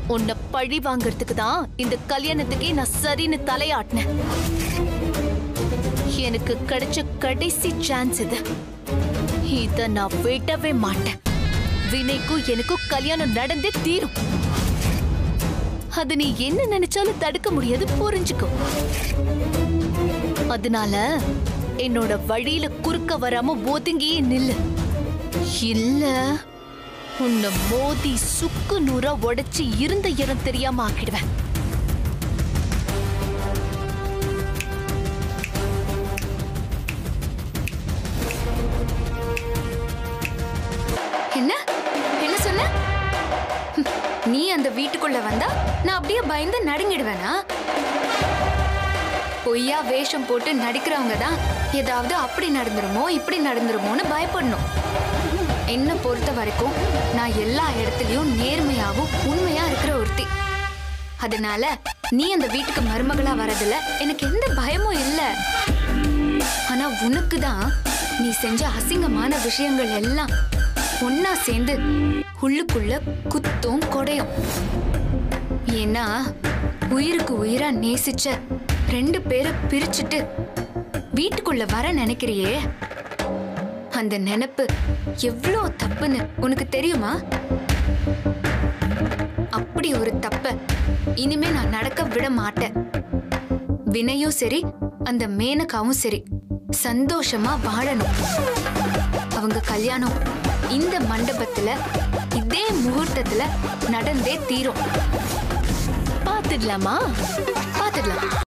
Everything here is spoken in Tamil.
உன்னை பழி வாங்கறதுக்கு தான் இந்த கல்யாணத்துக்கே நான் சரின்னு தலையாட்டினேன் எனக்கு கிடைச்ச கடைசி சான்ஸ் இது இத நான் விடவே மாட்டேன் வினைக்கும் எனக்கும் கல்யாணம் நடந்தே தீரும் அது நீ என்ன நினைச்சாலும் தடுக்க முடியாது புரிஞ்சுக்கோ அதனால என்னோட வழியில குறுக்க வராம ஒதுங்கியே நில்லு இல்ல உன்னை மோதி சுக்கு நூறா உடைச்சு இருந்த இடம் தெரியாம ஆக்கிடுவேன் என்ன என்ன சொன்ன ஹம், நீ அந்த வீட்டுக்குள்ள வந்தா நான் அப்படியே பயந்து நடுங்கிடுவேனா பொய்யா வேஷம் போட்டு நடிக்கிறவங்க தான் ஏதாவது அப்படி நடந்துருமோ இப்படி நடந்துருமோன்னு பயப்படணும் என்ன பொறுத்த வரைக்கும் நான் எல்லா இடத்துலயும் நேர்மையாவும் உண்மையா இருக்கிற ஒருத்தி அதனால நீ அந்த வீட்டுக்கு மருமகளா வரதுல எனக்கு எந்த பயமும் இல்ல ஆனா உனக்கு தான் நீ செஞ்ச அசிங்கமான விஷயங்கள் எல்லாம் ஒன்னா சேர்ந்து உள்ளுக்குள்ள குத்தும் கொடையும் ஏன்னா உயிருக்கு உயிரா நேசிச்ச ரெண்டு பேரை பிரிச்சுட்டு வீட்டுக்குள்ள வர நினைக்கிறியே அந்த நினைப்பு எவ்வளோ தப்புன்னு உனக்கு தெரியுமா அப்படி ஒரு தப்ப இனிமே நான் நடக்க விட மாட்டேன் வினையும் சரி அந்த மேனகாவும் சரி சந்தோஷமா வாழணும் அவங்க கல்யாணம் இந்த மண்டபத்துல இதே முகூர்த்தத்துல நடந்தே தீரும் பாத்துடலாமா பாத்துடலாம்